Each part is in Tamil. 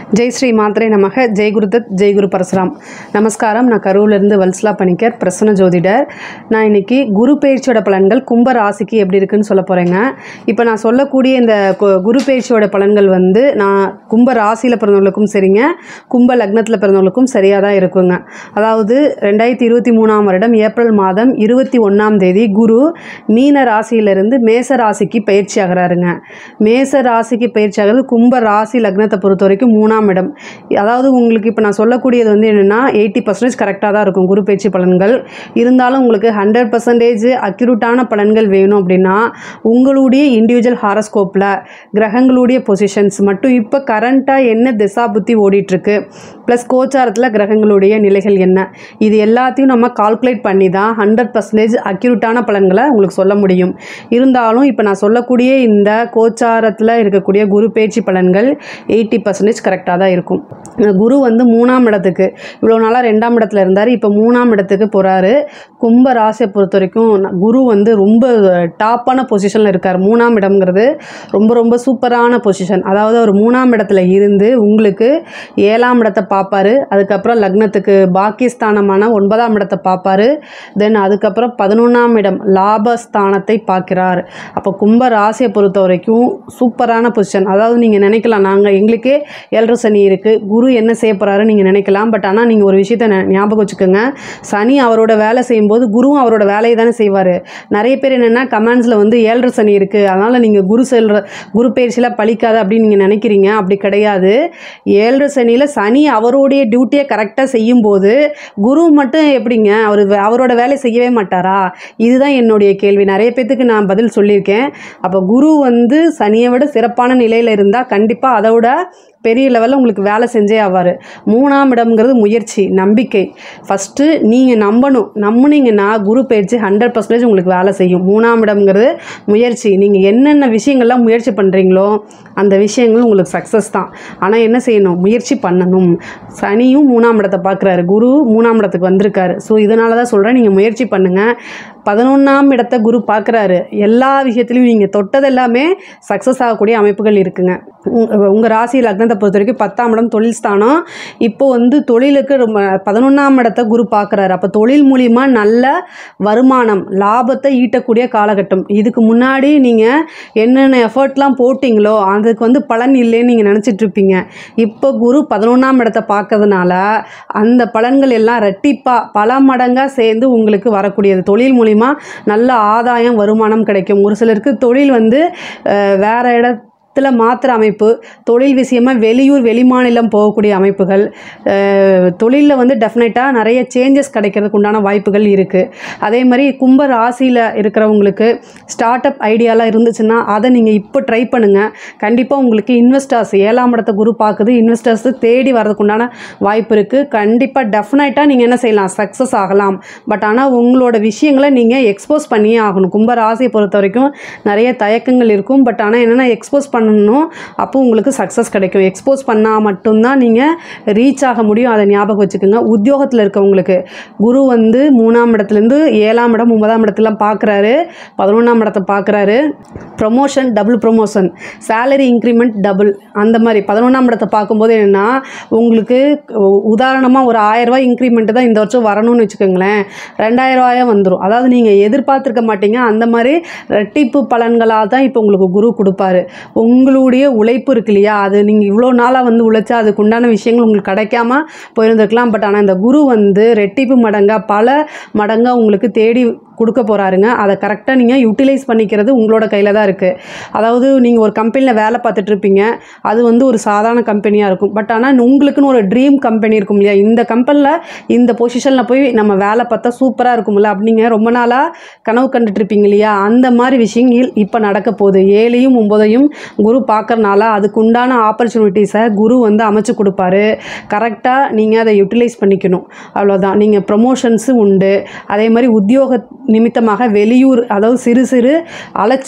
ஜெய் ஸ்ரீ மாத்திரை நமக ஜெய் குருதத் ஜெய் குரு பரசுராம் நமஸ்காரம் நான் கரூர்லேருந்து வல்சலா பணிக்கர் பிரசன்ன ஜோதிடர் நான் இன்னைக்கு குரு பயிற்சியோட பலன்கள் கும்ப ராசிக்கு எப்படி இருக்குன்னு சொல்ல போகிறேங்க இப்போ நான் சொல்லக்கூடிய இந்த கு- குரு பயிற்சியோட பலன்கள் வந்து நான் கும்ப ராசியில் பிறந்தவங்களுக்கும் சரிங்க கும்ப லக்னத்தில் பிறந்தவங்களுக்கும் சரியாக தான் இருக்குங்க அதாவது ரெண்டாயிரத்தி இருபத்தி மூணாம் வருடம் ஏப்ரல் மாதம் இருபத்தி ஒன்றாம் தேதி குரு மீன ராசியிலிருந்து மேச ராசிக்கு பயிற்சி ஆகிறாருங்க மேச ராசிக்கு பயிற்சி ஆகிறது கும்ப ராசி லக்னத்தை பொறுத்த வரைக்கும் மூணாம் இடம் அதாவது உங்களுக்கு இப்போ நான் சொல்லக்கூடியது வந்து என்னென்னா எயிட்டி பர்சன்டேஜ் கரெக்டாக தான் இருக்கும் குரு பயிற்சி பலன்கள் இருந்தாலும் உங்களுக்கு ஹண்ட்ரட் பர்சன்டேஜ் அக்யூரேட்டான பலன்கள் வேணும் அப்படின்னா உங்களுடைய இண்டிவிஜுவல் ஹாரஸ்கோப்பில் கிரகங்களுடைய பொசிஷன்ஸ் மட்டும் இப்போ கரண்ட்டாக என்ன திசா புத்தி ஓடிட்டுருக்கு ப்ளஸ் கோச்சாரத்தில் கிரகங்களுடைய நிலைகள் என்ன இது எல்லாத்தையும் நம்ம கால்குலேட் பண்ணி தான் ஹண்ட்ரட் பர்சன்டேஜ் அக்யூரேட்டான பலன்களை உங்களுக்கு சொல்ல முடியும் இருந்தாலும் இப்போ நான் சொல்லக்கூடிய இந்த கோச்சாரத்தில் இருக்கக்கூடிய குரு பேச்சு பலன்கள் எயிட்டி பர்சன்டேஜ் கரெக்டாக தான் இருக்கும் இந்த குரு வந்து மூணாம் இடத்துக்கு இவ்வளோ நாளாக ரெண்டாம் இடத்துல இருந்தார் இப்போ மூணாம் இடத்துக்கு போகிறாரு கும்ப ராசியை பொறுத்த வரைக்கும் ந- குரு வந்து ரொம்ப டாப்பான பொசிஷனில் இருக்கார் மூணாம் இடம்ங்கிறது ரொம்ப ரொம்ப சூப்பரான பொசிஷன் அதாவது அவர் மூணாம் இடத்துல இருந்து உங்களுக்கு ஏழாம் இடத்தை பார்ப்பாரு அதுக்கப்புறம் லக்னத்துக்கு பாக்கியஸ்தானமான ஒன்பதாம் இடத்தை பார்ப்பாரு தென் அதுக்கப்புறம் பதினொன்றாம் இடம் லாபஸ்தானத்தை பார்க்கிறார் அப்போ கும்ப ராசியை பொறுத்த வரைக்கும் சூப்பரான பொசிஷன் அதாவது நீங்கள் நினைக்கலாம் நாங்கள் எங்களுக்கே ஏழரை சனி இருக்குது குரு என்ன செய்ய போகிறாரு நீங்கள் நினைக்கலாம் பட் ஆனால் நீங்கள் ஒரு விஷயத்தை ந- ஞாபகம் வச்சுக்கோங்க சனி அவரோட வேலை செய்யும்போது குருவும் அவரோட வேலையை தானே செய்வார் நிறைய பேர் என்னென்னா கமெண்ட்ஸில் வந்து ஏழரை சனி இருக்குது அதனால் நீங்கள் குரு செல்ற குரு பயிற்சியில் பழிக்காது அப்படின்னு நீங்கள் நினைக்கிறீங்க அப்படி கிடையாது ஏழரை சனியில் சனி அவருடைய டியூட்டியை கரெக்டாக செய்யும்போது குரு மட்டும் எப்படிங்க அவர் அவரோட வேலையை செய்யவே மாட்டாரா இதுதான் என்னுடைய கேள்வி நிறைய பேத்துக்கு நான் பதில் சொல்லியிருக்கேன் அப்போ குரு வந்து சனியை விட சிறப்பான நிலையில் இருந்தால் கண்டிப்பாக அதை விட பெரிய லெவலில் உங்களுக்கு வேலை செஞ்சே ஆவார் மூணாம் இடம்ங்கிறது முயற்சி நம்பிக்கை ஃபஸ்ட்டு நீங்கள் நம்பணும் நம்புனீங்கன்னா குரு பயிற்சி ஹண்ட்ரட் பர்சன்டேஜ் உங்களுக்கு வேலை செய்யும் மூணாம் இடம்ங்கிறது முயற்சி நீங்கள் என்னென்ன விஷயங்கள்லாம் முயற்சி பண்ணுறீங்களோ அந்த விஷயங்கள் உங்களுக்கு சக்ஸஸ் தான் ஆனால் என்ன செய்யணும் முயற்சி பண்ணணும் சனியும் மூணாம் இடத்தை பார்க்குறாரு குரு மூணாம் இடத்துக்கு வந்திருக்காரு ஸோ இதனால தான் சொல்கிறேன் நீங்கள் முயற்சி பண்ணுங்கள் பதினொன்றாம் இடத்தை குரு பார்க்குறாரு எல்லா விஷயத்துலையும் நீங்கள் தொட்டது எல்லாமே சக்ஸஸ் ஆகக்கூடிய அமைப்புகள் இருக்குங்க உங்கள் ராசி லக்னத்தை பொறுத்த வரைக்கும் பத்தாம் இடம் தொழில் ஸ்தானம் இப்போ வந்து தொழிலுக்கு ரொம்ப பதினொன்றாம் இடத்தை குரு பார்க்குறாரு அப்போ தொழில் மூலிமா நல்ல வருமானம் லாபத்தை ஈட்டக்கூடிய காலகட்டம் இதுக்கு முன்னாடி நீங்கள் என்னென்ன எஃபர்ட்லாம் போட்டிங்களோ அதுக்கு வந்து பலன் இல்லைன்னு நீங்கள் நினச்சிட்டு இருப்பீங்க இப்போ குரு பதினொன்றாம் இடத்தை பார்க்கறதுனால அந்த பலன்கள் எல்லாம் ரெட்டிப்பாக பல மடங்காக சேர்ந்து உங்களுக்கு வரக்கூடியது தொழில் மூலிமா நல்ல ஆதாயம் வருமானம் கிடைக்கும் ஒரு சிலருக்கு தொழில் வந்து அஹ், வேற இடத்துல மாத்திர அமைப்பு தொழில் விஷயமா வெளியூர் வெளிமாநிலம் போகக்கூடிய அமைப்புகள் தொழிலில் வந்து டெஃபினட்டாக நிறைய சேஞ்சஸ் கிடைக்கிறதுக்கு உண்டான வாய்ப்புகள் இருக்குது அதே மாதிரி கும்ப ராசியில் இருக்கிறவங்களுக்கு ஸ்டார்ட் அப் ஐடியாலாம் இருந்துச்சுன்னா அதை நீங்கள் இப்போ ட்ரை பண்ணுங்கள் கண்டிப்பாக உங்களுக்கு இன்வெஸ்டர்ஸ் ஏழாம் இடத்த குரு பார்க்குது இன்வெஸ்டர்ஸ் தேடி வரதுக்கு உண்டான வாய்ப்பு இருக்குது கண்டிப்பாக டெஃபினட்டாக நீங்கள் என்ன செய்யலாம் சக்ஸஸ் ஆகலாம் பட் ஆனால் உங்களோட விஷயங்களை நீங்கள் எக்ஸ்போஸ் பண்ணியே ஆகணும் கும்ப ராசியை பொறுத்த வரைக்கும் நிறைய தயக்கங்கள் இருக்கும் பட் ஆனால் என்னென்னா எக்ஸ்போஸ் பண்ணணும் அப்போ உங்களுக்கு சக்ஸஸ் கிடைக்கும் எக்ஸ்போஸ் பண்ணால் மட்டும்தான் நீங்கள் ரீச் ஆக முடியும் அதை ஞாபகம் வச்சுக்கோங்க உத்தியோகத்தில் இருக்கவங்களுக்கு குரு வந்து மூணாம் இடத்துலேருந்து ஏழாம் இடம் ஒன்பதாம் இடத்துலாம் பார்க்குறாரு பதினொன்றாம் இடத்தை பார்க்குறாரு promotion double promotion salary increment double அந்த மாதிரி பதினொன்றாம் இடத்தை பார்க்கும்போது என்னென்னா உங்களுக்கு உதாரணமாக ஒரு ஆயிரரூபா இன்க்ரிமெண்ட் தான் இந்த வருஷம் வரணும்னு வச்சுக்கோங்களேன் ரெண்டாயிரம் ரூபாயா வந்துடும் அதாவது நீங்கள் எதிர்பார்த்துருக்க மாட்டீங்க அந்த மாதிரி ரெட்டிப்பு பலன்களாக தான் இப்போ உங்களுக்கு குரு கொடுப்பாரு உங்களுடைய உழைப்பு இருக்கு இல்லையா அது நீங்கள் இவ்வளோ நாளாக வந்து உழைச்சா அதுக்கு உண்டான விஷயங்கள் உங்களுக்கு கிடைக்காம போயிருந்திருக்கலாம் பட் ஆனால் இந்த குரு வந்து ரெட்டிப்பு மடங்காக பல மடங்காக உங்களுக்கு தேடி கொடுக்க போகிறாருங்க அதை கரெக்டாக நீங்கள் யூட்டிலைஸ் பண்ணிக்கிறது உங்களோட கையில் தான் இருக்குது அதாவது நீங்கள் ஒரு கம்பெனியில் வேலை பார்த்துட்டு இருப்பீங்க அது வந்து ஒரு சாதாரண கம்பெனியாக இருக்கும் பட் ஆனால் உங்களுக்குன்னு ஒரு ட்ரீம் கம்பெனி இருக்கும் இல்லையா இந்த கம்பெனியில் இந்த பொசிஷனில் போய் நம்ம வேலை பார்த்தா சூப்பராக இருக்கும்ல அப்படிங்க ரொம்ப நாளாக கனவு கண்டுட்டு இருப்பீங்க இல்லையா அந்த மாதிரி விஷயங்கள் இப்போ நடக்க போகுது ஏழையும் ஒம்பதையும் குரு பார்க்கறனால அதுக்கு உண்டான ஆப்பர்ச்சுனிட்டிஸை குரு வந்து அமைச்சு கொடுப்பாரு கரெக்டாக நீங்கள் அதை யூட்டிலைஸ் பண்ணிக்கணும் அவ்வளோதான் நீங்கள் ப்ரொமோஷன்ஸு உண்டு அதே மாதிரி உத்தியோக நிமித்தமாக வெளியூர் அதாவது சிறு சிறு அலைச்சல்கள் இது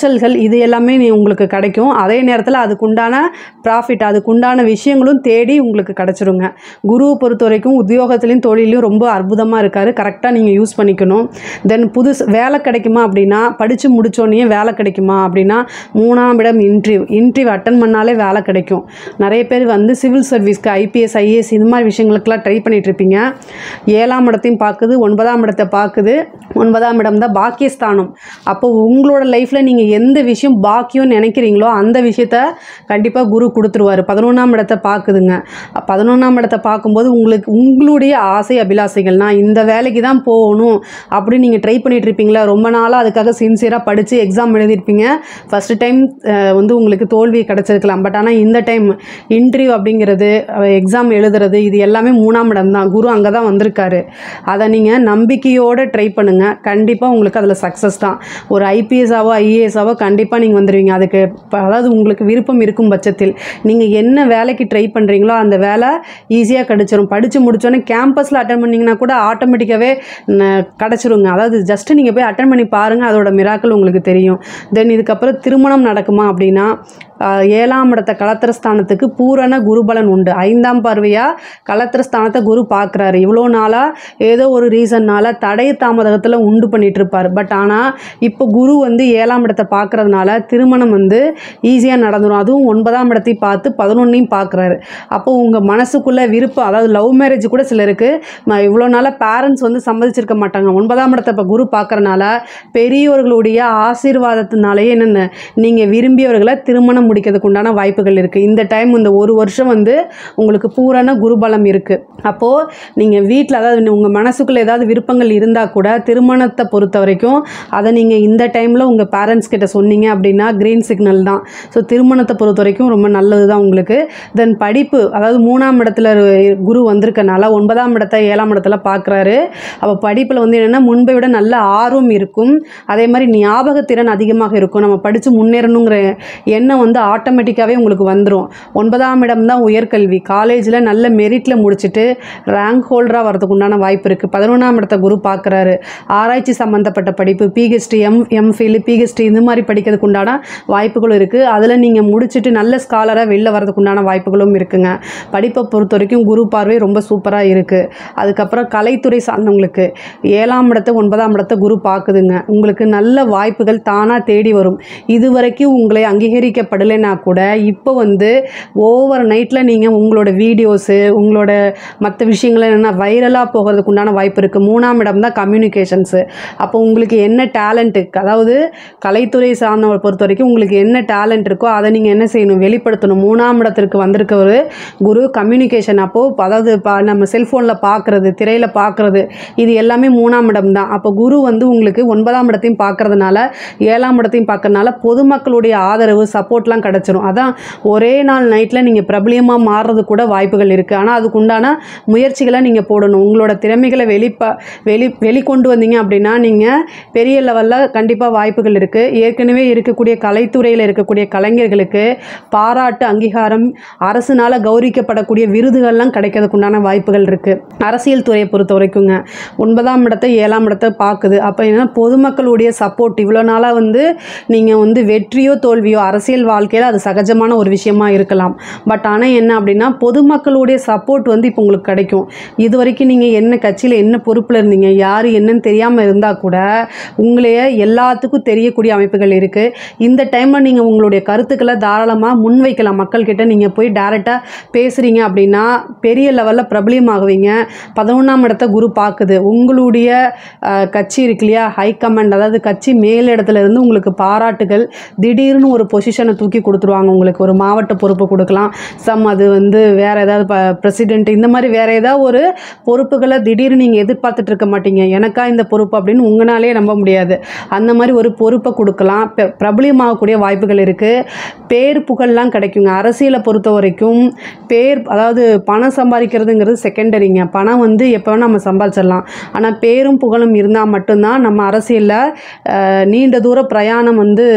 இது எல்லாமே நீ உங்களுக்கு கிடைக்கும் அதே நேரத்தில் அதுக்குண்டான ப்ராஃபிட் அதுக்குண்டான விஷயங்களும் தேடி உங்களுக்கு கிடச்சிருங்க குருவை பொறுத்த வரைக்கும் உத்தியோகத்துலேயும் தொழிலையும் ரொம்ப அற்புதமாக இருக்கார் கரெக்டாக நீங்கள் யூஸ் பண்ணிக்கணும் தென் புதுசு வேலை கிடைக்குமா அப்படின்னா படித்து முடிச்சோடனே வேலை கிடைக்குமா அப்படின்னா மூணாம் இடம் இன்டர்வியூ இன்டர்வியூ அட்டன் பண்ணாலே வேலை கிடைக்கும் நிறைய பேர் வந்து சிவில் சர்வீஸ்க்கு ஐபிஎஸ் ஐஏஎஸ் இந்த மாதிரி விஷயங்களுக்கெல்லாம் ட்ரை பண்ணிட்டு இருப்பீங்க ஏழாம் இடத்தையும் பார்க்குது ஒன்பதாம் இடத்தை பார்க்குது ஒன்பதாம் இடம் தான் பாக்கியஸ்தானம் அப்போ உங்களோட லைஃப்பில் நீங்கள் எந்த விஷயம் பாக்கியம்னு நினைக்கிறீங்களோ அந்த விஷயத்த கண்டிப்பாக குரு கொடுத்துருவாரு பதினொன்றாம் இடத்தை பார்க்குதுங்க பதினொன்றாம் இடத்தை பார்க்கும்போது உங்களுக்கு உங்களுடைய ஆசை அபிலாசைகள் நான் இந்த வேலைக்கு தான் போகணும் அப்படின்னு நீங்கள் ட்ரை பண்ணிட்டு இருப்பீங்களா ரொம்ப நாளாக அதுக்காக சின்சியராக படித்து எக்ஸாம் எழுதியிருப்பீங்க ஃபஸ்ட்டு டைம் வந்து உங்களுக்கு தோல்வி கிடச்சிருக்கலாம் பட் ஆனால் இந்த டைம் இன்டர்வியூ அப்படிங்கிறது எக்ஸாம் எழுதுறது இது எல்லாமே மூணாம் இடம் தான் குரு அங்கே தான் வந்திருக்காரு அதை நீங்கள் நம்பிக்கையோடு ட்ரை பண்ணுங்கள் கண்டிப்பாக உங்களுக்கு அதில் சக்ஸஸ் தான் ஒரு ஐபிஎஸ்ஸாவோ ஐஏஎஸ்ஸாவோ கண்டிப்பாக நீங்கள் வந்துடுவீங்க அதுக்கு ப- அதாவது உங்களுக்கு விருப்பம் இருக்கும் பட்சத்தில் நீங்கள் என்ன வேலைக்கு ட்ரை பண்ணுறீங்களோ அந்த வேலை ஈஸியாக கிடச்சிரும் படித்து முடிச்சோன்னே கேம்பஸில் அட்டன் பண்ணிங்கன்னா கூட ஆட்டோமேட்டிக்காகவே கிடச்சிருங்க அதாவது ஜஸ்ட்டு நீங்கள் போய் அட்டன் பண்ணி பாருங்கள் அதோட மிராக்கள் உங்களுக்கு தெரியும் தென் இதுக்கப்புறம் திருமணம் நடக்குமா அப்படின்னா ஆஹ், ஏழாம் இடத்த கலத்திரஸ்தானத்துக்கு பூரண குருபலன் உண்டு ஐந்தாம் பார்வையாக கலத்திரஸ்தானத்தை குரு பார்க்குறாரு இவ்வளோ நாளாக ஏதோ ஒரு ரீசன்னால தடை தாமதத்தில் உண்டு பண்ணிட்டு இருப்பார் பட் ஆனால் இப்போ குரு வந்து ஏழாம் இடத்தை பார்க்கறதுனால திருமணம் வந்து ஈஸியாக நடந்துடும் அதுவும் ஒன்பதாம் இடத்தையும் பார்த்து பதினொன்னையும் பார்க்குறாரு அப்போ உங்கள் மனசுக்குள்ள விருப்பம் அதாவது லவ் மேரேஜ் கூட சிலருக்கு ம- இவ்வளோ நாளாக பேரண்ட்ஸ் வந்து சம்மதிச்சிருக்க மாட்டாங்க ஒன்பதாம் இடத்தை இப்போ குரு பார்க்கறனால பெரியவர்களுடைய ஆசீர்வாதத்தினாலேயே என்னென்ன நீங்கள் விரும்பியவர்களை திருமணம் முடிக்கிறதுக்கு உண்டான வாய்ப்புகள் இருக்குது இந்த டைம் இந்த ஒரு வருஷம் வந்து உங்களுக்கு பூரண குருபலம் இருக்குது அப்போது நீங்கள் வீட்டில் அதாவது உங்கள் மனசுக்குள்ள ஏதாவது விருப்பங்கள் இருந்தால் கூட திருமணத்தை பொறுத்த வரைக்கும் அதை நீங்கள் இந்த டைமில் உங்கள் பேரண்ட்ஸ் கிட்ட சொன்னீங்க அப்படின்னா க்ரீன் சிக்னல் தான் ஸோ திருமணத்தை பொறுத்த வரைக்கும் ரொம்ப நல்லது தான் உங்களுக்கு தென் படிப்பு அதாவது மூணாம் இடத்துல ஒரு குரு வந்திருக்கனால ஒன்பதாம் இடத்த ஏழாம் இடத்துல பார்க்குறாரு அப்போ படிப்பில் வந்து என்னென்னா முன்பை விட நல்ல ஆர்வம் இருக்கும் அதே மாதிரி ஞாபகத்திறன் அதிகமாக இருக்கும் நம்ம படித்து முன்னேறணுங்கிற எண்ணம் வந்து ஆட்டோமேட்டிக்காகவே உங்களுக்கு வந்துடும் ஒன்பதாம் இடம் தான் உயர்கல்வி காலேஜில் நல்ல மெரிட்டில் முடிச்சுட்டு ரேங்க் ஹோல்டராக வரதுக்கு உண்டான வாய்ப்பு இருக்குது பதினொன்றாம் இடத்த குரு பார்க்குறாரு ஆராய்ச்சி சம்மந்தப்பட்ட படிப்பு பிஹெச்டி எம் எம்ஃபில் பிஹெச்டி இந்த மாதிரி படிக்கிறதுக்கு உண்டான வாய்ப்புகளும் இருக்குது அதில் நீங்கள் முடிச்சுட்டு நல்ல ஸ்காலராக வெளில வரதுக்கு உண்டான வாய்ப்புகளும் இருக்குங்க படிப்பை பொறுத்த வரைக்கும் குரு பார்வை ரொம்ப சூப்பராக இருக்குது அதுக்கப்புறம் கலைத்துறை சார்ந்தவங்களுக்கு ஏழாம் இடத்தை ஒன்பதாம் இடத்தை குரு பார்க்குதுங்க உங்களுக்கு நல்ல வாய்ப்புகள் தானாக தேடி வரும் இது வரைக்கும் உங்களை அங்கீகரிக்கப்படலைன்னா கூட இப்போ வந்து ஓவர் நைட்டில் நீங்கள் உங்களோட வீடியோஸு உங்களோட மற்ற விஷயங்கள் என்னென்னா வைரலாக போகிறதுக்கு உண்டான வாய்ப்பு இருக்குது மூணாம் இடம் தான் கம்யூனிகேஷன்ஸு அப்போ உங்களுக்கு என்ன டேலண்ட் இருக்கு அதாவது கலைத்துறை சார்ந்தவரை பொறுத்த வரைக்கும் உங்களுக்கு என்ன டேலண்ட் இருக்கோ அதை நீங்கள் என்ன செய்யணும் வெளிப்படுத்தணும் மூணாம் இடத்திற்கு வந்திருக்க ஒரு குரு கம்யூனிகேஷன் அப்போது அதாவது பா நம்ம செல்ஃபோனில் பார்க்குறது திரையில் பார்க்குறது இது எல்லாமே மூணாம் இடம் தான் அப்போ குரு வந்து உங்களுக்கு ஒன்பதாம் இடத்தையும் பார்க்கறதுனால ஏழாம் இடத்தையும் பார்க்கறதுனால பொதுமக்களுடைய ஆதரவு சப்போர்ட்லாம் கிடச்சிரும் அதான் ஒரே நாள் நைட்டில் நீங்கள் பிரபலியமாக மாறுறது கூட வாய்ப்புகள் இருக்குது ஆனால் அதுக்கு உண்டான முயற்சிகளை நீங்கள் போடணும் உங்களோட திறமைகளை வெளிப்ப வெளி வெளிக்கொண்டு வந்தீங்க அப்படின்னா நீங்கள் பெரிய லெவலில் கண்டிப்பாக வாய்ப்புகள் இருக்குது ஏற்கனவே இருக்கக்கூடிய கலைத்துறையில் இருக்கக்கூடிய கலைஞர்களுக்கு பாராட்டு அங்கீகாரம் அரசுனால கௌரவிக்கப்படக்கூடிய விருதுகள்லாம் கிடைக்கிறதுக்கு உண்டான வாய்ப்புகள் இருக்குது அரசியல் துறையை பொறுத்த வரைக்குங்க ஒன்பதாம் இடத்தை ஏழாம் இடத்தை பார்க்குது அப்போ என்ன பொதுமக்களுடைய சப்போர்ட் இவ்வளோ நாளாக வந்து நீங்கள் வந்து வெற்றியோ தோல்வியோ அரசியல் வாழ்க்கையில் அது சகஜமான ஒரு விஷயமா இருக்கலாம் பட் ஆனால் என்ன அப்படின்னா பொதுமக்களுடைய சப்போர்ட் வந்து இப்போ உங்களுக்கு கிடைக்கும் இது வரைக்கும் நீங்கள் என்ன கட்சியில் என்ன பொறுப்பில் இருந்தீங்க யார் என்னன்னு தெரியாமல் இருந்தால் கூட உங்களைய எல்லாத்துக்கும் தெரியக்கூடிய அமைப்புகள் இருக்குது இந்த டைமில் நீங்கள் உங்களுடைய கருத்துக்களை தாராளமாக முன்வைக்கலாம் மக்கள்கிட்ட நீங்கள் போய் டேரெக்டாக பேசுகிறீங்க அப்படின்னா பெரிய லெவலில் பிரபலியமாகுவீங்க பதினொன்றாம் இடத்த குரு பார்க்குது உங்களுடைய அஹ், கட்சி இருக்கு இல்லையா ஹை கமாண்ட் அதாவது கட்சி மேலிடத்துல இருந்து உங்களுக்கு பாராட்டுகள் திடீர்னு ஒரு பொசிஷனை தூக்கி கொடுத்துருவாங்க உங்களுக்கு ஒரு மாவட்ட பொறுப்பு கொடுக்கலாம் சம் அது வந்து வேறு ஏதாவது ப பிரசிடென்ட் இந்த மாதிரி வேறு ஏதாவது ஒரு பொறுப்புகளை திடீர்னு நீங்கள் எதிர்பார்த்துட்டு இருக்க மாட்டீங்க எனக்கா இந்த பொறுப்பு அப்படின்னு உங்களாலே நம்ப முடியாது அந்த மாதிரி ஒரு பொறுப்பை கொடுக்கலாம் பெ- பிரபலியமாகக்கூடிய வாய்ப்புகள் இருக்குது பேர் புகழ்லாம் கிடைக்குங்க அரசியலை பொறுத்த வரைக்கும் பேர் அதாவது பணம் சம்பாதிக்கிறதுங்கிறது செகண்டரிங்க பணம் வந்து எப்போ வேணால் நம்ம சம்பாதிச்சிடலாம் ஆனால் பேரும் புகழும் இருந்தால் மட்டும்தான் நம்ம அரசியலில் அஹ், நீண்ட தூர பிரயாணம் வந்து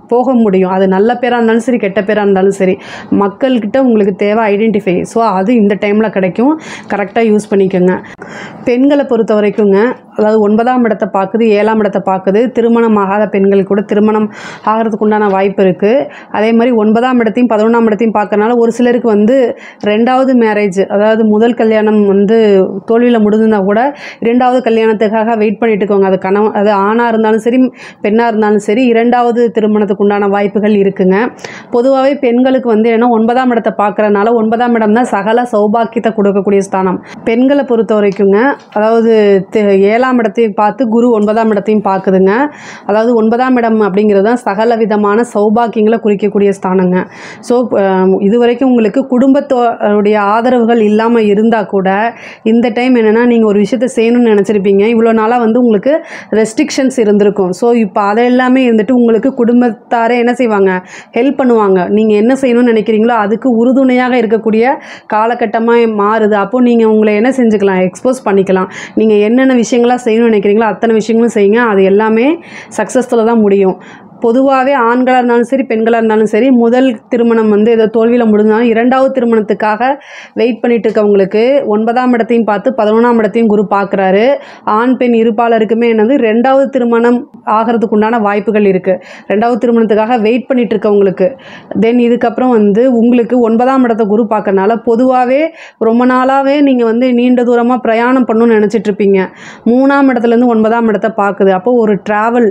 போக முடியும் அது நல்ல பேராக இருந்தாலும் சரி கெட்ட பேராக இருந்தாலும் சரி மக்கள்கிட்ட உங்களுக்கு தேவை ஐடென்டிஃபை ஸோ அது இந்த டைமில் கிடைக்கும் கரெக்டாக யூஸ் பண்ணிக்கோங்க பெண்களை பொறுத்த வரைக்குங்க அதாவது ஒன்பதாம் இடத்தை பார்க்குது ஏழாம் இடத்தை பார்க்குது திருமணம் ஆகாத பெண்கள் கூட திருமணம் ஆகிறதுக்கு உண்டான வாய்ப்பு இருக்குது அதே மாதிரி ஒன்பதாம் இடத்தையும் பதினொன்றாம் இடத்தையும் பார்க்கறனால ஒரு சிலருக்கு வந்து ரெண்டாவது மேரேஜ் அதாவது முதல் கல்யாணம் வந்து தோல்வியில் முடிஞ்சிருந்தா கூட இரண்டாவது கல்யாணத்துக்காக வெயிட் பண்ணிட்டு இருக்கவங்க அது கணவன் அது ஆணாக இருந்தாலும் சரி பெண்ணாக இருந்தாலும் சரி இரண்டாவது திருமணத்துக்கு உண்டான வாய்ப்புகள் இருக்குங்க பொதுவாகவே பெண்களுக்கு வந்து ஏன்னா ஒன்பதாம் இடத்தை பார்க்கறனால ஒன்பதாம் இடம் தான் சகல சௌபாக்கியத்தை கொடுக்கக்கூடிய ஸ்தானம் பெண்களை பொறுத்த வரைக்குங்க அதாவது தெ- ஏழாம் இடத்தையும் பார்த்து குரு ஒன்பதாம் இடத்தையும் பார்க்குதுங்க அதாவது ஒன்பதாம் இடம் அப்படிங்கிறது தான் சகல விதமான சௌபாக்கியங்களை குறிக்கக்கூடிய ஸ்தானங்க ஸோ இது வரைக்கும் உங்களுக்கு குடும்பத்தோடைய ஆதரவுகள் இல்லாமல் இருந்தால் கூட இந்த டைம் என்னென்னா நீங்கள் ஒரு விஷயத்தை செய்யணும்னு நினச்சிருப்பீங்க இவ்வளோ நாளாக வந்து உங்களுக்கு ரெஸ்ட்ரிக்ஷன்ஸ் இருந்திருக்கும் ஸோ இப்போ அதை எல்லாமே இருந்துட்டு உங்களுக்கு குடும்பத்தாரே என்ன செய்வாங்க ஹெல்ப் பண்ணுவாங்க நீங்கள் என்ன செய்யணும்னு நினைக்கிறீங்களோ அதுக்கு உறுதுணையாக இருக்கக்கூடிய காலகட்டமாக மாறுது அப்போது நீங்கள் உங்களை என்ன செஞ்சுக்கலாம் எக்ஸ்போஸ் பண்ணிக்கலாம் நீங்கள் என்னென்ன விஷயங்களாக செய்யணும்னு நினைக்கிறீங்களோ அத்தனை விஷயங்களும் செய்யுங்க அது எல்லாமே சக்ஸஸ்ஃபுல்லாக தான் முடியும் பொதுவாகவே ஆண்களாக இருந்தாலும் சரி பெண்களாக இருந்தாலும் சரி முதல் திருமணம் வந்து ஏதோ தோல்வியில் முடிஞ்சாலும் இரண்டாவது திருமணத்துக்காக வெயிட் பண்ணிட்டு இருக்கவங்களுக்கு ஒன்பதாம் இடத்தையும் பார்த்து பதினொன்றாம் இடத்தையும் குரு பார்க்குறாரு ஆண் பெண் இருப்பாளருக்குமே என்னது ரெண்டாவது திருமணம் ஆகிறதுக்கு உண்டான வாய்ப்புகள் இருக்குது ரெண்டாவது திருமணத்துக்காக வெயிட் பண்ணிட்டு இருக்கவங்களுக்கு தென் இதுக்கப்புறம் வந்து உங்களுக்கு ஒன்பதாம் இடத்த குரு பார்க்கறனால பொதுவாகவே ரொம்ப நாளாகவே நீங்கள் வந்து நீண்ட தூரமாக பிரயாணம் பண்ணணும்னு நினச்சிட்டு இருப்பீங்க மூணாம் இடத்துலேருந்து ஒன்பதாம் இடத்த பார்க்குது அப்போ ஒரு ட்ராவல்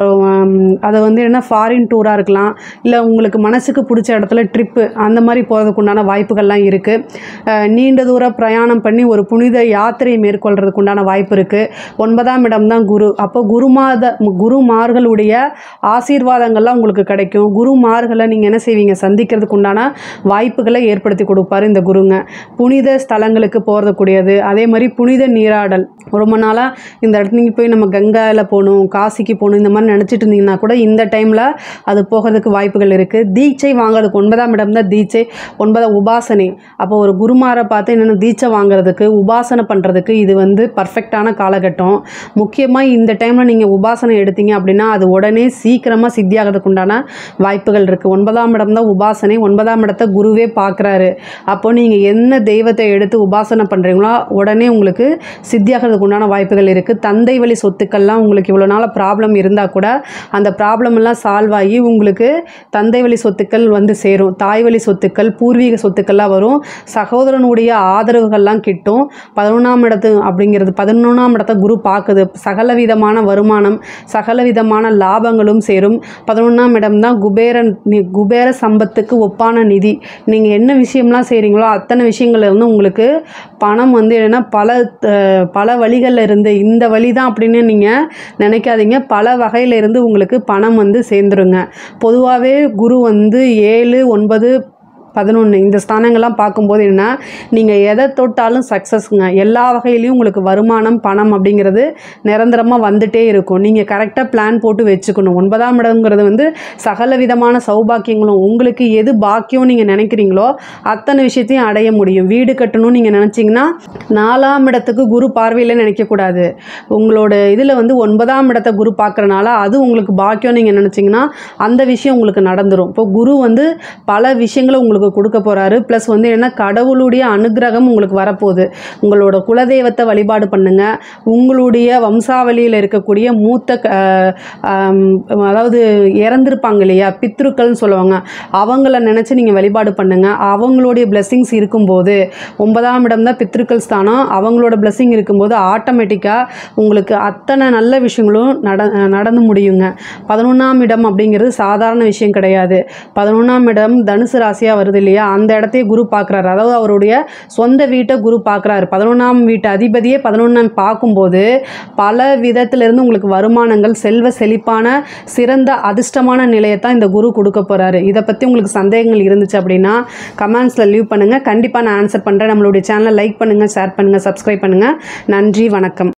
அதை வந்து என்ன ஃபாரின் டூராக இருக்கலாம் இல்லை உங்களுக்கு மனசுக்கு பிடிச்ச இடத்துல ட்ரிப்பு அந்த மாதிரி போகிறதுக்கு உண்டான வாய்ப்புகள்லாம் இருக்குது நீண்ட தூர பிரயாணம் பண்ணி ஒரு புனித யாத்திரை மேற்கொள்றதுக்கு உண்டான வாய்ப்பு இருக்குது ஒன்பதாம் இடம் தான் குரு அப்போ குருமாத குருமார்களுடைய ஆசீர்வாதங்கள்லாம் உங்களுக்கு கிடைக்கும் குருமார்களை நீங்கள் என்ன செய்வீங்க சந்திக்கிறதுக்கு உண்டான வாய்ப்புகளை ஏற்படுத்தி கொடுப்பாரு இந்த குருங்க புனித ஸ்தலங்களுக்கு போகிறதுக்கூடியது அதே மாதிரி புனித நீராடல் ரொம்ப நாளாக இந்த இடத்துல நீங்கள் போய் நம்ம கங்காவில் போகணும் காசிக்கு போகணும் இந்த மாதிரி நினச்சிட்டு இருந்தீங்கன்னா கூட இந்த டைமில் அது போகிறதுக்கு வாய்ப்புகள் இருக்குது தீட்சை வாங்குறதுக்கு ஒன்பதாம் இடம் தான் தீட்சை ஒன்பதாம் உபாசனை அப்போ ஒரு குருமாரை பார்த்து என்னென்ன தீட்சை வாங்குறதுக்கு உபாசனை பண்ணுறதுக்கு இது வந்து பர்ஃபெக்டான காலகட்டம் முக்கியமாக இந்த டைமில் நீங்கள் உபாசனை எடுத்தீங்க அப்படின்னா அது உடனே சீக்கிரமாக சித்தியாகிறதுக்கு உண்டான வாய்ப்புகள் இருக்குது ஒன்பதாம் இடம் தான் உபாசனை ஒன்பதாம் இடத்த குருவே பார்க்குறாரு அப்போ நீங்கள் என்ன தெய்வத்தை எடுத்து உபாசனை பண்ணுறீங்களோ உடனே உங்களுக்கு சித்தியாகிறதுக்கு உண்டான வாய்ப்புகள் இருக்குது தந்தை வழி சொத்துக்கள்லாம் உங்களுக்கு இவ்வளோ நாளாக ப்ராப்ளம் இருந்தால் கூட அந்த ப்ராப்ளம் எல்லாம் சால்வ் ஆகி உங்களுக்கு தந்தை வழி சொத்துக்கள் வந்து சேரும் தாய் வழி சொத்துக்கள் பூர்வீக சொத்துக்கள்லாம் வரும் சகோதரனுடைய ஆதரவுகள்லாம் கிட்டும் பதினொன்றாம் இடத்து அப்படிங்கிறது பதினொன்றாம் இடத்த குரு பார்க்குது சகல விதமான வருமானம் சகல விதமான லாபங்களும் சேரும் பதினொன்றாம் இடம் தான் குபேரன் நி- குபேர சம்பத்துக்கு ஒப்பான நிதி நீங்கள் என்ன விஷயம்லாம் செய்கிறீங்களோ அத்தனை விஷயங்கள்ல இருந்து உங்களுக்கு பணம் வந்து என்னென்னா பல அஹ், பல வழிகளில் இருந்து இந்த வழி தான் அப்படின்னு நீங்கள் நினைக்காதீங்க பல வகையில இருந்து உங்களுக்கு பணம் வந்து சேர்ந்துருங்க பொதுவாகவே குரு வந்து ஏழு ஒன்பது பதினொன்று இந்த ஸ்தானங்கள்லாம் பார்க்கும்போது என்ன நீங்கள் எதை தொட்டாலும் சக்ஸஸ்ங்க எல்லா வகையிலையும் உங்களுக்கு வருமானம் பணம் அப்படிங்கிறது நிரந்தரமாக வந்துட்டே இருக்கும் நீங்கள் கரெக்டாக பிளான் போட்டு வச்சுக்கணும் ஒன்பதாம் இடங்கிறது வந்து சகல விதமான சௌபாக்கியங்களும் உங்களுக்கு எது பாக்கியம் நீங்கள் நினைக்கிறீங்களோ அத்தனை விஷயத்தையும் அடைய முடியும் வீடு கட்டணும்னு நீங்கள் நினச்சிங்கன்னா நாலாம் இடத்துக்கு குரு பார்வையில் நினைக்கக்கூடாது உங்களோட இதில் வந்து ஒன்பதாம் இடத்த குரு பார்க்குறனால அது உங்களுக்கு பாக்கியம் நீங்கள் நினச்சிங்கன்னா அந்த விஷயம் உங்களுக்கு நடந்துரும் இப்போ குரு வந்து பல விஷயங்களை உங்களுக்கு கொடுக்க போகிறாரு ப்ளஸ் வந்து என்ன கடவுளுடைய அனுக்கிரகம் உங்களுக்கு வரப்போகுது உங்களோட குலதெய்வத்தை வழிபாடு பண்ணுங்க உங்களுடைய வம்சாவளியில் இருக்கக்கூடிய மூத்த க- ஆம், அதாவது இறந்துருப்பாங்க இல்லையா பித்ருக்கள்னு சொல்லுவாங்க அவங்கள நினச்சி நீங்கள் வழிபாடு பண்ணுங்க அவங்களுடைய பிளெஸ்ஸிங்ஸ் இருக்கும்போது ஒன்பதாம் இடம் தான் பித்ருக்கள் ஸ்தானம் அவங்களோட பிளெஸ்ஸிங் இருக்கும்போது ஆட்டோமேட்டிக்காக உங்களுக்கு அத்தனை நல்ல விஷயங்களும் நட நடந்து முடியுங்க பதினொன்றாம் இடம் அப்படிங்கிறது சாதாரண விஷயம் கிடையாது பதினொன்றாம் இடம் தனுசு ராசியாக வருது இல்லையா அந்த இடத்தையே குரு பார்க்குறாரு அதாவது அவருடைய சொந்த வீட்டை குரு பார்க்குறாரு பதினொன்றாம் வீட்டு அதிபதியே பதினொன்றாம் பார்க்கும்போது பல விதத்திலிருந்து உங்களுக்கு வருமானங்கள் செல்வ செழிப்பான சிறந்த அதிர்ஷ்டமான நிலையை தான் இந்த குரு கொடுக்க போகிறாரு இதை பற்றி உங்களுக்கு சந்தேகங்கள் இருந்துச்சு அப்படின்னா கமெண்ட்ஸில் லீவ் பண்ணுங்கள் கண்டிப்பாக நான் ஆன்சர் பண்ணுறேன் நம்மளுடைய சேனலை லைக் பண்ணுங்கள் ஷேர் பண்ணுங்கள் சப்ஸ்கிரைப் பண்ணுங்கள் நன்றி வணக்கம்